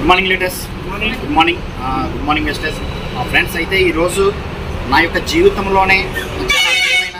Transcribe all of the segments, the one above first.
Morning latest good morning good morning వెస్టర్స్ friends అయితే ఈరోజు నా యొక్క జీవితంలోనే చాలా అద్భుతమైన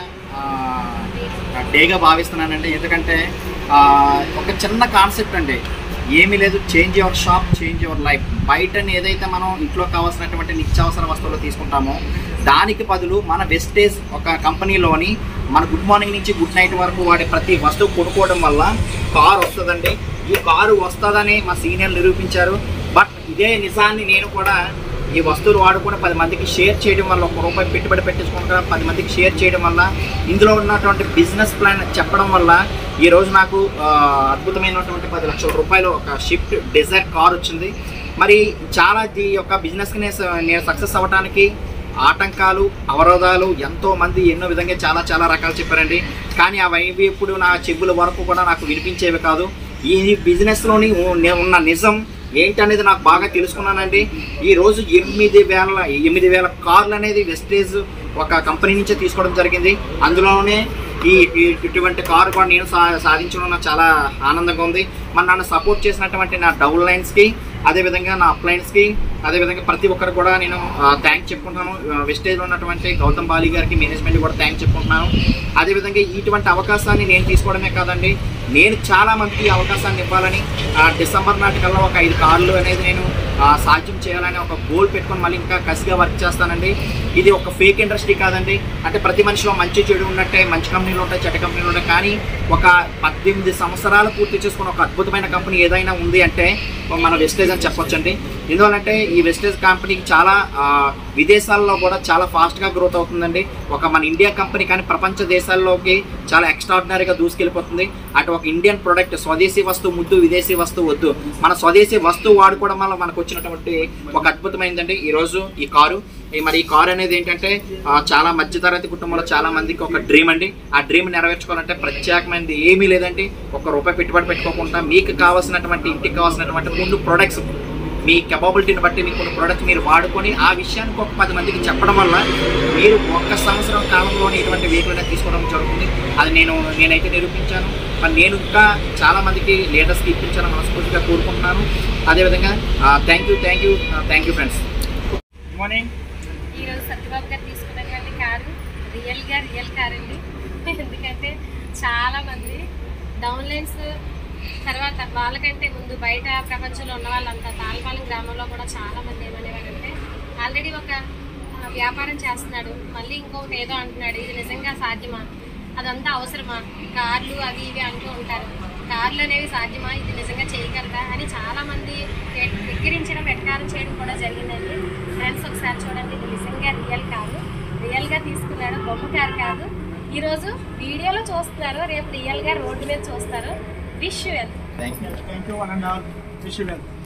ఆ, డేగా భావిస్తున్నానండి ఎందుకంటే ఆ, ఒక చిన్న కాన్సెప్ట్ అండి ఏమీ లేదు change your shop change your life బయట ఏదైతే మనం ఇంట్లో కావాల్సినటువంటి నిత్యావసర వస్తువులు తీసుకుంటామో దానికి బదులు మన వెస్టేజ్ ఒక కంపెనీలోని మన గుడ్ మార్నింగ్ నుంచి గుడ్ నైట్ వరకు వాడే ప్రతి వస్తువు కొనుక్కోవడం వల్ల కారు వస్తుందండి ఈ కారు వస్తుందని మా సీనియర్లు నిరూపించారు బట్ ఇదే నిజాన్ని నేను కూడా ఈ వస్తువులు వాడుకుని పది మందికి షేర్ చేయడం వల్ల ఒక రూపాయి పెట్టుబడి పెట్టించుకుంటా పది మందికి షేర్ చేయడం వల్ల ఇందులో ఉన్నటువంటి బిజినెస్ ప్లాన్ చెప్పడం వల్ల ఈ రోజు నాకు ఆ, అద్భుతమైనటువంటి పది లక్షల రూపాయలు ఒక షిఫ్ట్ డిజైర్ కార్ వచ్చింది మరి చాలా ఈ యొక్క బిజినెస్కి నేను స- నేను సక్సెస్ అవ్వడానికి ఆటంకాలు అవరోధాలు ఎంతో మంది ఎన్నో విధంగా చాలా చాలా రకాలు చెప్పారండి కానీ అవి ఇప్పుడు నా చెవుల వరకు కూడా నాకు వినిపించేవి కాదు ఈ బిజినెస్లోని ఉన్న నిజం ఏంటనేది నాకు బాగా తెలుసుకున్నానండి ఈ రోజు ఎనిమిది వేల ఎనిమిది వేల కార్లు అనేది వెస్టేజ్ ఒక కంపెనీ నుంచే తీసుకోవడం జరిగింది అందులోనే ఈ ఈ- ఇటువంటి కారు కూడా నేను సా సాధించడం నాకు చాలా ఆనందంగా ఉంది మరి నన్ను సపోర్ట్ చేసినటువంటి నా డౌన్ లైన్స్కి అదేవిధంగా నా అప్లైన్స్కి అదేవిధంగా ప్రతి ఒక్కరు కూడా నేను థ్యాంక్ చెప్పుకుంటున్నాను వెస్టేజ్లో ఉన్నటువంటి గౌతమ్ బాలి గారికి మేనేజ్మెంట్ కూడా థ్యాంక్ చెప్పుకుంటున్నాను అదేవిధంగా ఇటువంటి అవకాశాన్ని నేను తీసుకోవడమే కాదండి నేను చాలా మందికి ఈ అవకాశాన్ని ఇవ్వాలని ఆ, డిసెంబర్ నాటికల్లా ఒక ఐదు కార్లు అనేది నేను ఆ, సాధ్యం చేయాలని ఒక గోల్ పెట్టుకొని మళ్ళీ ఇంకా కసిగా వర్క్ చేస్తానండి ఇది ఒక ఫేక్ ఇండస్ట్రీ కాదండి అంటే ప్రతి మనిషిలో మంచి చెడు ఉన్నట్టే మంచి కంపెనీలు ఉంటాయి చెడ్డ కంపెనీలు ఉంటాయి కానీ ఒక పద్దెనిమిది సంవత్సరాలు పూర్తి చేసుకున్న ఒక అద్భుతమైన కంపెనీ ఏదైనా ఉంది అంటే మన వెస్టేజ్ అని చెప్పొచ్చండి ఎందువల్లంటే ఈ వెస్టేజ్ కంపెనీకి చాలా ఆ, విదేశాల్లో కూడా చాలా ఫాస్ట్గా గ్రోత్ అవుతుందండి ఒక మన ఇండియా కంపెనీ కానీ ప్రపంచ దేశాల్లోకి చాలా ఎక్స్ట్రాడినరీగా దూసుకెళ్ళిపోతుంది అటు ఒక ఇండియన్ ప్రొడక్ట్ స్వదేశీ వస్తువు ముద్దు విదేశీ వస్తువు వద్దు మన స్వదేశీ వస్తువు వాడుకోవడం వల్ల మనకు వచ్చినటువంటి ఒక అద్భుతమైందండి ఈరోజు ఈ కారు ఈ మరి ఈ కారు అనేది ఏంటంటే ఆ, చాలా మధ్యతరగతి కుటుంబంలో చాలా మందికి ఒక డ్రీమ్ అండి ఆ డ్రీమ్ నెరవేర్చుకోవాలంటే ప్రత్యేకమైనది ఏమీ లేదండి ఒక రూపాయి పెట్టుబడి పెట్టుకోకుండా మీకు కావాల్సినటువంటి ఇంటికి కావాల్సినటువంటి ముందు ప్రొడక్ట్స్ మీ కెపాబిలిటీని బట్టి మీకు కొన్ని ప్రోడక్ట్ మీరు వాడుకొని ఆ విషయానికి ఒక పది మందికి చెప్పడం వల్ల మీరు ఒక్క సంవత్సరం కాలంలోనే ఇటువంటి వెహికల్ అనేది తీసుకోవడం జరుగుతుంది అది నేను నేనైతే నిరూపించాను మరి నేను ఇంకా చాలా మందికి లీడర్స్కి ఇప్పించాలని మనస్ఫూర్తిగా కోరుకుంటున్నాను అదేవిధంగా thank you thank you thank you friends good morning ఈరోజు సత్యబాబు గారు తీసుకున్నటువంటి కారు రియల్గా రియల్ కార్ అండి ఎందుకంటే చాలా మంది డౌన్లైన్స్ తర్వాత వాళ్ళకంటే ముందు బయట ప్రపంచంలో ఉన్న వాళ్ళంతా తాళపాలెం గ్రామంలో కూడా చాలా మంది ఏమనేవారంటే ఆల్రెడీ ఒక ఆ, వ్యాపారం చేస్తున్నాడు మళ్ళీ ఇంకొకటి ఏదో అంటున్నాడు ఇది నిజంగా సాధ్యమా అదంతా అవసరమా కార్లు అవి ఇవి అంటూ ఉంటారు కార్లు అనేవి సాధ్యమా ఇది నిజంగా చేయగలరా అని చాలా మంది ఎక్కిరించడం వెటకారం చేయడం కూడా జరిగిందండి ఫ్రెండ్స్ ఒకసారి చూడండి ఇది నిజంగా రియల్ కాదు రియల్గా తీసుకున్నాడు బొమ్మ కారు కాదు ఈరోజు వీడియోలో చూస్తున్నారు రేపు రియల్గా రోడ్డు మీద చూస్తారు wish well thank you Thank you, one and all. Wish you well.